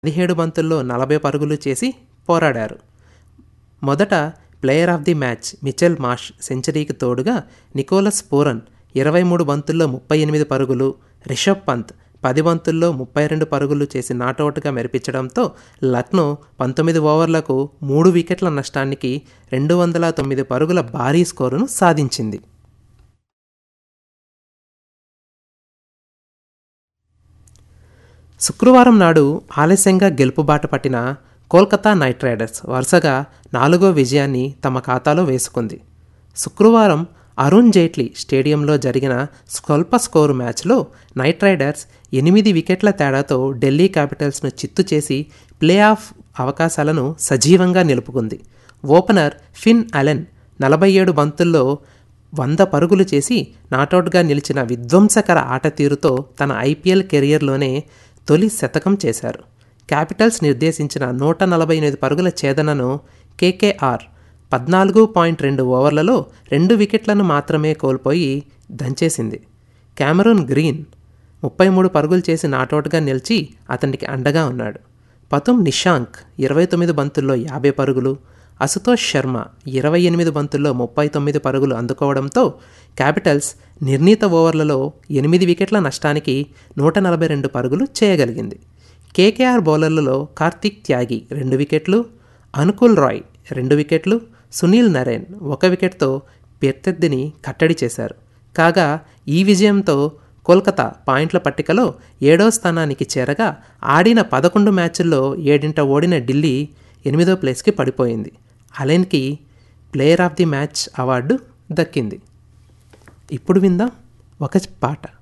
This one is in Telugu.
పదిహేడు బంతుల్లో నలభై పరుగులు చేసి పోరాడారు మొదట player of the match Mitchell Marsh సెంచరీకి తోడుగా నికోలస్ పూరన్ ఇరవై మూడు బంతుల్లో ముప్పై ఎనిమిది పరుగులు రిషబ్ పంత్ పది బంతుల్లో ముప్పై రెండు పరుగులు చేసి నాటౌట్గా మెరిపించడంతో లక్నో పంతొమ్మిది ఓవర్లకు మూడు వికెట్ల నష్టానికి రెండు వందల తొమ్మిది పరుగుల భారీ స్కోరును సాధించింది శుక్రవారం నాడు ఆలస్యంగా గెలుపుబాట పట్టిన కోల్కతా నైట్ రైడర్స్ వరుసగా నాలుగో విజయాన్ని తమ ఖాతాలో వేసుకుంది శుక్రవారం అరుణ్ జైట్లీ స్టేడియంలో జరిగిన స్వల్ప స్కోరు మ్యాచ్లో నైట్ రైడర్స్ ఎనిమిది వికెట్ల తేడాతో ఢిల్లీ క్యాపిటల్స్ను చిత్తు చేసి ప్లే ఆఫ్ అవకాశాలను సజీవంగా నిలుపుకుంది ఓపెనర్ ఫిన్ అలెన్ నలభై ఏడు బంతుల్లో వంద పరుగులు చేసి నాటౌట్గా నిలిచిన విధ్వంసకర ఆట తీరుతో తన ఐపీఎల్ కెరియర్లోనే తొలి శతకం చేశారు క్యాపిటల్స్ నిర్దేశించిన నూట నలభై ఎనిమిది పరుగుల ఛేదనను కేకేఆర్ పద్నాలుగు పాయింట్ రెండు ఓవర్లలో రెండు వికెట్లను మాత్రమే కోల్పోయి దంచేసింది క్యామరూన్ గ్రీన్ ముప్పై మూడు పరుగులు చేసి నాటౌట్గా నిలిచి అతనికి అండగా ఉన్నాడు పతుమ్ నిషాంక్ ఇరవై తొమ్మిది బంతుల్లో యాభై పరుగులు అశుతోష్ శర్మ ఇరవై ఎనిమిది బంతుల్లో ముప్పై తొమ్మిది పరుగులు అందుకోవడంతో క్యాపిటల్స్ నిర్ణీత ఓవర్లలో ఎనిమిది వికెట్ల నష్టానికి నూట నలభై రెండు పరుగులు చేయగలిగింది కేకేఆర్ బౌలర్లలో కార్తిక్ త్యాగి రెండు వికెట్లు అనుకుల్ రాయ్ రెండు వికెట్లు సునీల్ నరేన్ ఒక వికెట్తో ప్రత్యర్థిని కట్టడి చేశారు కాగా ఈ విజయంతో కోల్కతా పాయింట్ల పట్టికలో ఏడో స్థానానికి చేరగా ఆడిన పదకొండు మ్యాచ్ల్లో ఏడింట ఓడిన ఢిల్లీ ఎనిమిదో ప్లేస్కి పడిపోయింది అలెన్కి player of the match award దక్కింది ఇప్పుడు విందాం ఒక పాట